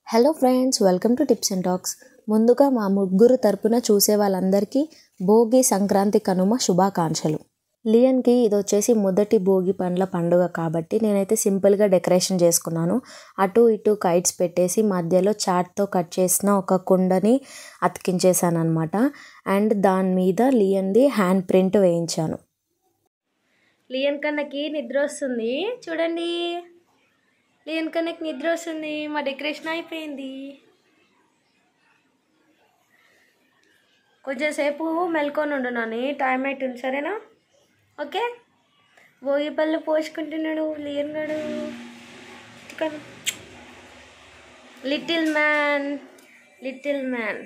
Hello friends welcome to tips and talks ముందుగా మా ముగ్గురు తరపున చూసే వాళ్ళందరికీ భోగి సంక్రాంతి కనుమ శుభాకాంక్షలు లియన్కి ఇది వచ్చేసి మొదటి భోగి పండ్ల పండుగ కాబట్టి నేనైతే సింపుల్గా డెకరేషన్ చేసుకున్నాను అటు ఇటు కైట్స్ పెట్టేసి మధ్యలో చాట్తో కట్ చేసిన ఒక కుండని అతికించేసాను అనమాట అండ్ దాని మీద లియన్ది హ్యాండ్ ప్రింట్ వేయించాను లియన్ కన్నకి నిద్ర వస్తుంది చూడండి లియన్ కన్నకి నిద్ర వస్తుంది మా డెకరేషన్ అయిపోయింది కొంచెంసేపు మెల్కొని ఉండు నాని టైం అవుతుంది సరేనా ఓకే భోగి పళ్ళు పోసుకుంటున్నాడు లియన్ గడు లిటిల్ మ్యాన్ లిటిల్ మ్యాన్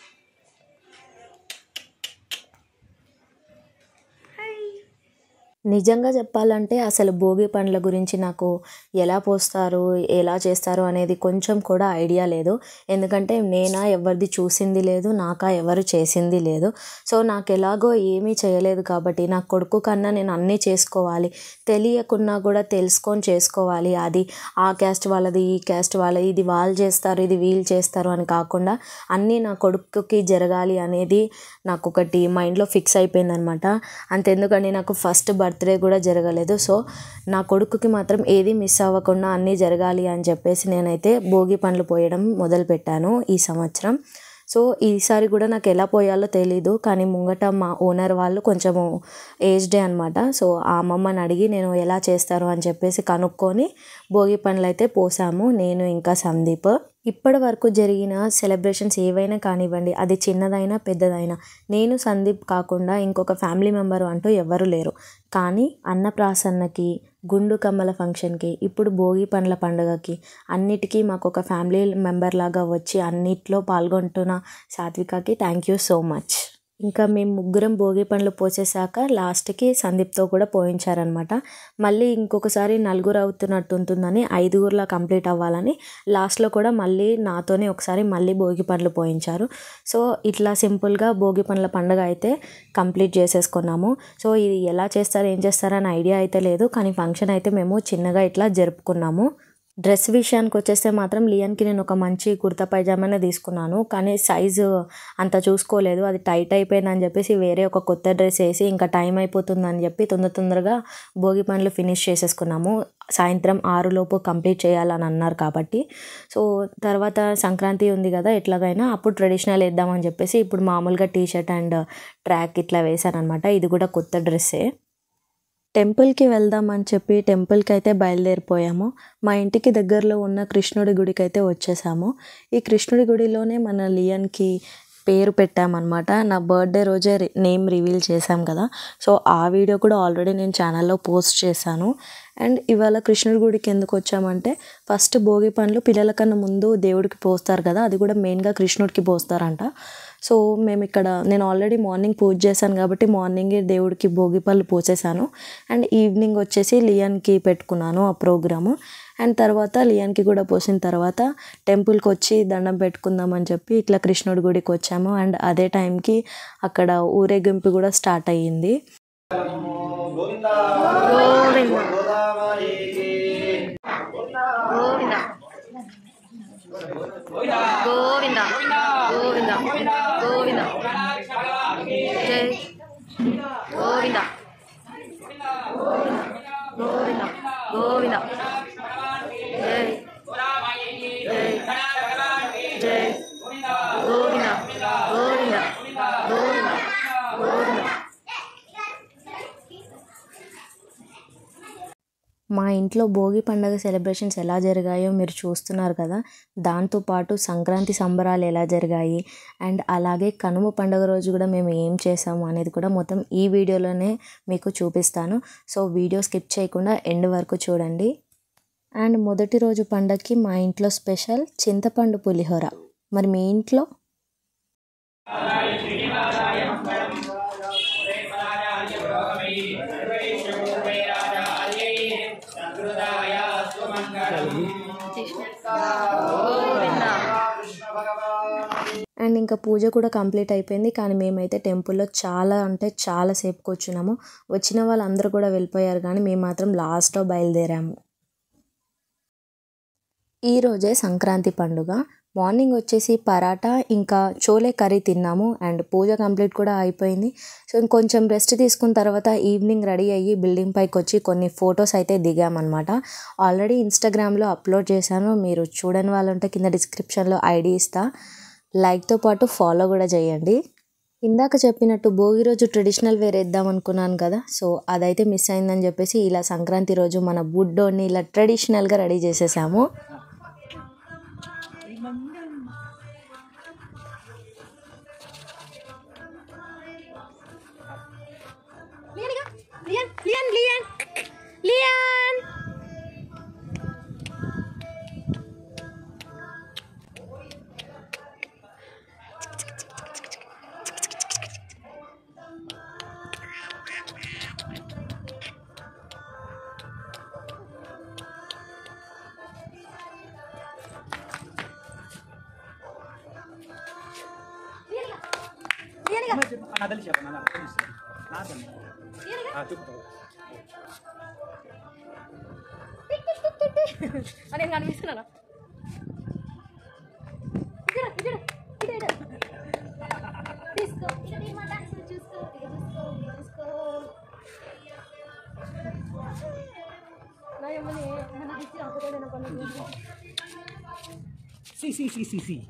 నిజంగా చెప్పాలంటే అసలు భోగి పండ్ల గురించి నాకు ఎలా పోస్తారు ఎలా చేస్తారు అనేది కొంచెం కూడా ఐడియా లేదు ఎందుకంటే నేనా ఎవరిది చూసింది లేదు నాకా ఎవరు చేసింది లేదు సో నాకు ఎలాగో ఏమీ చేయలేదు కాబట్టి నా కొడుకు కన్నా నేను అన్నీ చేసుకోవాలి తెలియకున్నా కూడా తెలుసుకొని చేసుకోవాలి అది ఆ క్యాస్ట్ వాళ్ళది ఈ క్యాస్ట్ వాళ్ళది ఇది వాళ్ళు చేస్తారు ఇది వీళ్ళు చేస్తారు అని కాకుండా అన్నీ నా కొడుకుకి జరగాలి అనేది నాకు ఒకటి మైండ్లో ఫిక్స్ అయిపోయిందనమాట అంతెందుకండి నాకు ఫస్ట్ బర్త్డే కూడా జరగలేదు సో నా కొడుకుకి మాత్రం ఏది మిస్ అవ్వకుండా అన్నీ జరగాలి అని చెప్పేసి నేనైతే భోగి పండ్లు పోయడం మొదలుపెట్టాను ఈ సంవత్సరం సో ఈసారి కూడా నాకు ఎలా పోయాలో తెలీదు కానీ ముంగట మా ఓనర్ వాళ్ళు కొంచెము ఏజ్డే అనమాట సో ఆ అమ్మమ్మని అడిగి నేను ఎలా చేస్తారు అని చెప్పేసి కనుక్కొని భోగి పండ్లు అయితే పోసాము నేను ఇంకా సందీప్ ఇప్పటి వరకు జరిగిన సెలబ్రేషన్స్ ఏవైనా కానివ్వండి అది చిన్నదైనా పెద్దదైనా నేను సందీప్ కాకుండా ఇంకొక ఫ్యామిలీ మెంబర్ అంటూ ఎవరు లేరు కానీ అన్నప్రాసన్నకి గుండు కమ్మల ఫంక్షన్కి ఇప్పుడు భోగి పండ్ల పండుగకి అన్నిటికీ మాకు ఒక ఫ్యామిలీ మెంబర్ లాగా వచ్చి అన్నిట్లో పాల్గొంటున్న సాత్వికకి థ్యాంక్ యూ సో మచ్ ఇంకా మేము ముగ్గురం భోగి పండ్లు పోసేసాక లాస్ట్కి సందీప్తో కూడా పోయించారనమాట మళ్ళీ ఇంకొకసారి నలుగురు అవుతున్నట్టు ఉంటుందని ఐదుగురులా కంప్లీట్ అవ్వాలని లాస్ట్లో కూడా మళ్ళీ నాతోనే ఒకసారి మళ్ళీ భోగి పండ్లు పోయించారు సో ఇట్లా సింపుల్గా భోగి పండ్ల పండుగ అయితే కంప్లీట్ చేసేసుకున్నాము సో ఇది ఎలా చేస్తారు ఏం చేస్తారు అని ఐడియా అయితే లేదు కానీ ఫంక్షన్ అయితే మేము చిన్నగా ఇట్లా జరుపుకున్నాము డ్రెస్ విషయానికి వచ్చేస్తే మాత్రం లియన్కి నేను ఒక మంచి కుర్తా పైజామానే తీసుకున్నాను కానీ సైజు అంత చూసుకోలేదు అది టైట్ అయిపోయిందని చెప్పేసి వేరే ఒక కొత్త డ్రెస్ వేసి ఇంకా టైం అయిపోతుందని చెప్పి తొందర తొందరగా భోగి పనులు ఫినిష్ చేసేసుకున్నాము సాయంత్రం ఆరులోపు కంప్లీట్ చేయాలని అన్నారు కాబట్టి సో తర్వాత సంక్రాంతి ఉంది కదా ఎట్లాగైనా అప్పుడు ట్రెడిషనల్ వేద్దామని చెప్పేసి ఇప్పుడు మామూలుగా టీ షర్ట్ అండ్ ట్రాక్ ఇట్లా వేసాను అనమాట ఇది కూడా కొత్త డ్రెస్సే టెంపుల్కి వెళ్దామని చెప్పి టెంపుల్కి అయితే బయలుదేరిపోయాము మా ఇంటికి దగ్గరలో ఉన్న కృష్ణుడి గుడికి అయితే వచ్చేసాము ఈ కృష్ణుడి గుడిలోనే మన లియన్కి పేరు పెట్టామన్నమాట నా బర్త్డే రోజే నేమ్ రివీల్ చేశాం కదా సో ఆ వీడియో కూడా ఆల్రెడీ నేను ఛానల్లో పోస్ట్ చేశాను అండ్ ఇవాళ కృష్ణుడి గుడికి ఎందుకు వచ్చామంటే ఫస్ట్ భోగి పండ్లు పిల్లల కన్నా ముందు దేవుడికి పోస్తారు కదా అది కూడా మెయిన్గా కృష్ణుడికి పోస్తారంట సో మేము ఇక్కడ నేను ఆల్రెడీ మార్నింగ్ పూజ చేశాను కాబట్టి మార్నింగే దేవుడికి భోగి పళ్ళు పోసేసాను అండ్ ఈవినింగ్ వచ్చేసి లియన్కి పెట్టుకున్నాను ఆ ప్రోగ్రాము అండ్ తర్వాత లియన్కి కూడా పోసిన తర్వాత టెంపుల్కి వచ్చి దండం పెట్టుకుందామని చెప్పి ఇట్లా కృష్ణుడి గుడికి వచ్చాము అండ్ అదే టైంకి అక్కడ ఊరేగింపు కూడా స్టార్ట్ అయ్యింది గోవింద గోవింద గోవింద గోవింద గోవింద జై గోవింద గోవింద గోవింద జై జై జై గోవింద గోవింద గోవింద గోవింద మా ఇంట్లో భోగి పండుగ సెలబ్రేషన్స్ ఎలా జరిగాయో మీరు చూస్తున్నారు కదా దాంతోపాటు సంక్రాంతి సంబరాలు ఎలా జరిగాయి అండ్ అలాగే కనుమ పండుగ రోజు కూడా మేము ఏం చేసాము అనేది కూడా మొత్తం ఈ వీడియోలోనే మీకు చూపిస్తాను సో వీడియో స్కిప్ చేయకుండా ఎండ్ వరకు చూడండి అండ్ మొదటి రోజు పండగకి మా ఇంట్లో స్పెషల్ చింతపండు పులిహోర మరి మీ ఇంట్లో గోవింద అండ్ ఇంకా పూజ కూడా కంప్లీట్ అయిపోయింది కానీ మేమైతే టెంపుల్లో చాలా అంటే చాలా సేపు కూర్చున్నాము వచ్చిన వాళ్ళందరూ కూడా వెళ్ళిపోయారు కానీ మేము మాత్రం లాస్ట్లో బయలుదేరాము ఈరోజే సంక్రాంతి పండుగ మార్నింగ్ వచ్చేసి పరాటా ఇంకా చోలే కర్రీ తిన్నాము అండ్ పూజ కంప్లీట్ కూడా అయిపోయింది సో ఇంకొంచెం రెస్ట్ తీసుకున్న తర్వాత ఈవినింగ్ రెడీ అయ్యి బిల్డింగ్ పైకి వచ్చి కొన్ని ఫొటోస్ అయితే దిగామన్నమాట ఆల్రెడీ ఇన్స్టాగ్రామ్లో అప్లోడ్ చేశాను మీరు చూడని వాళ్ళు ఉంటే కింద డిస్క్రిప్షన్లో ఐడి ఇస్తా లైక్తో పాటు ఫాలో కూడా చేయండి ఇందాక చెప్పినట్టు భోగి రోజు ట్రెడిషనల్ వేర్ వేద్దాం అనుకున్నాను కదా సో అదైతే మిస్ అయిందని చెప్పేసి ఇలా సంక్రాంతి రోజు మన బుడ్డోని ఇలా ట్రెడిషనల్గా రెడీ చేసేసాము లియన్ లియన్ లియన్ లియన్ Nadal siya, nadal. Nadal. Ah, tupo. నేను కనిపిస్తున్నాను ఇద్దరు ఇద్దరు ఇటు ఇటు తీసుకో ఇక నీ మా డాన్స్ చూసుకో ఇక చూసుకో ఇక చూసుకో నా ఏమని మన ఇచ్చి అప్పుడే పనులు Si, si, si, si, si.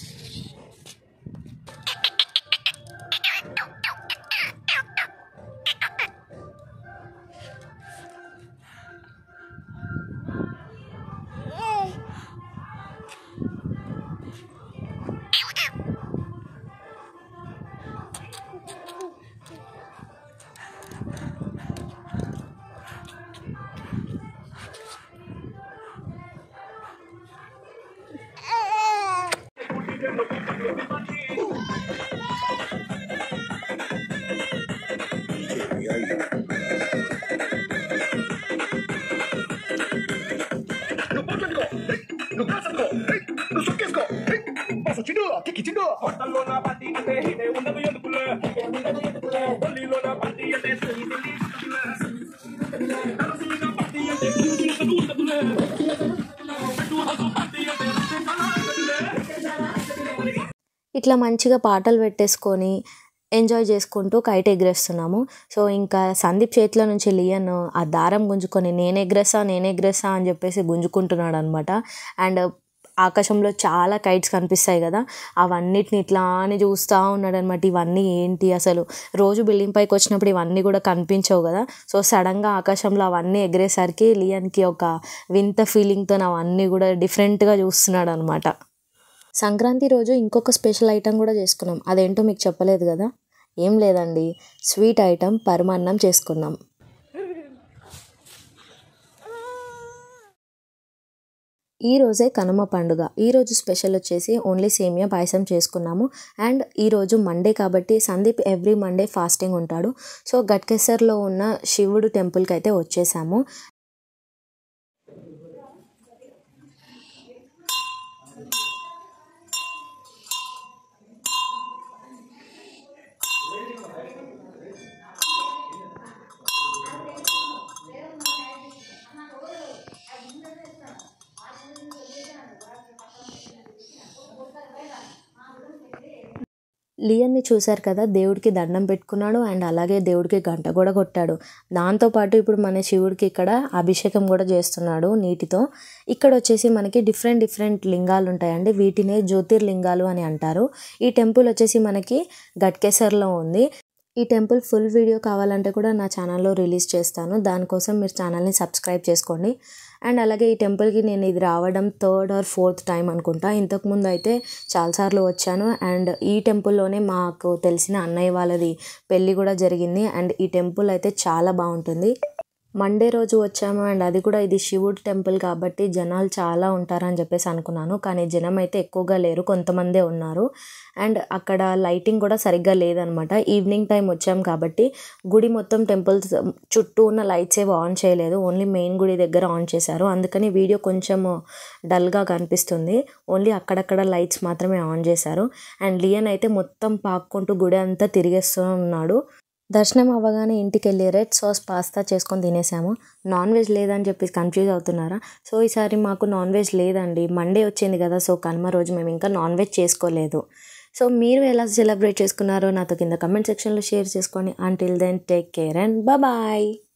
హోటల్లో నా పార్టీ అంటే ఇదే ఉండదు ఎందుకులే ఢిల్లీలో నా పార్టీ అంటే సరి ఢిల్లీ నా పార్టీ అంటే ఉండదు ఉండదులే పార్టీ అంటే ఇట్లా మంచిగా పాటలు పెట్టేసుకొని ఎంజాయ్ చేసుకుంటూ కైట్ ఎగరేస్తున్నాము సో ఇంకా సందీప్ చేతిలో నుంచి లియన్ ఆ దారం గుంజుకొని నేను ఎగరేసా నేను ఎగరేసా అని చెప్పేసి గుంజుకుంటున్నాడు అనమాట అండ్ ఆకాశంలో చాలా కైట్స్ కనిపిస్తాయి కదా అవన్నిటిని ఇట్లా అని చూస్తూ ఉన్నాడు అనమాట ఇవన్నీ ఏంటి అసలు రోజు బిల్డింగ్ పైకి వచ్చినప్పుడు ఇవన్నీ కూడా కనిపించవు కదా సో సడన్గా ఆకాశంలో అవన్నీ ఎగిరేసరికి లియన్కి ఒక వింత ఫీలింగ్తో అవన్నీ కూడా డిఫరెంట్గా చూస్తున్నాడు అనమాట సంక్రాంతి రోజు ఇంకొక స్పెషల్ ఐటెం కూడా చేసుకున్నాం అదేంటో మీకు చెప్పలేదు కదా ఏం లేదండి స్వీట్ ఐటెం పరమాన్నం చేసుకున్నాం ఈ రోజే కనుమ పండుగ ఈ రోజు స్పెషల్ వచ్చేసి ఓన్లీ సేమియా పాయసం చేసుకున్నాము అండ్ ఈరోజు మండే కాబట్టి సందీప్ ఎవ్రీ మండే ఫాస్టింగ్ ఉంటాడు సో గట్కేసర్లో ఉన్న శివుడు టెంపుల్కి అయితే వచ్చేసాము లియన్ని చూశారు కదా దేవుడికి దండం పెట్టుకున్నాడు అండ్ అలాగే దేవుడికి గంట కూడా కొట్టాడు దాంతోపాటు ఇప్పుడు మన శివుడికి ఇక్కడ అభిషేకం కూడా చేస్తున్నాడు నీటితో ఇక్కడ వచ్చేసి మనకి డిఫరెంట్ డిఫరెంట్ లింగాలు ఉంటాయండి వీటినే జ్యోతిర్లింగాలు అని అంటారు ఈ టెంపుల్ వచ్చేసి మనకి గట్కేసర్లో ఉంది ఈ టెంపుల్ ఫుల్ వీడియో కావాలంటే కూడా నా ఛానల్లో రిలీజ్ చేస్తాను దానికోసం మీరు ఛానల్ని సబ్స్క్రైబ్ చేసుకోండి అండ్ అలాగే ఈ టెంపుల్కి నేను ఇది రావడం థర్డ్ ఆర్ ఫోర్త్ టైం అనుకుంటా ఇంతకుముందు అయితే చాలాసార్లు వచ్చాను అండ్ ఈ టెంపుల్లోనే మాకు తెలిసిన అన్నయ్య వాళ్ళది పెళ్ళి కూడా జరిగింది అండ్ ఈ టెంపుల్ అయితే చాలా బాగుంటుంది మండే రోజు వచ్చాము అండ్ అది కూడా ఇది శివుడు టెంపుల్ కాబట్టి జనాలు చాలా ఉంటారని చెప్పేసి అనుకున్నాను కానీ జనం అయితే ఎక్కువగా లేరు కొంతమందే ఉన్నారు అండ్ అక్కడ లైటింగ్ కూడా సరిగ్గా లేదనమాట ఈవినింగ్ టైం వచ్చాం కాబట్టి గుడి మొత్తం టెంపుల్ చుట్టూ ఉన్న లైట్స్ ఏవి ఆన్ చేయలేదు ఓన్లీ మెయిన్ గుడి దగ్గర ఆన్ చేశారు అందుకని వీడియో కొంచెం డల్గా కనిపిస్తుంది ఓన్లీ అక్కడక్కడ లైట్స్ మాత్రమే ఆన్ చేశారు అండ్ లియన్ అయితే మొత్తం పాక్కుంటూ గుడి అంతా తిరిగేస్తూ ఉన్నాడు దర్శనం అవ్వగానే ఇంటికి వెళ్ళి రెడ్ సాస్ పాస్తా చేసుకొని తినేసాము నాన్ వెజ్ లేదని చెప్పి కన్ఫ్యూజ్ అవుతున్నారా సో ఈసారి మాకు నాన్ వెజ్ లేదండి మండే వచ్చింది కదా సో కనుమ రోజు మేము ఇంకా నాన్ వెజ్ చేసుకోలేదు సో మీరు ఎలా సెలబ్రేట్ చేసుకున్నారో నాతో కింద కమెంట్ సెక్షన్లో షేర్ చేసుకోండి until then take care and bye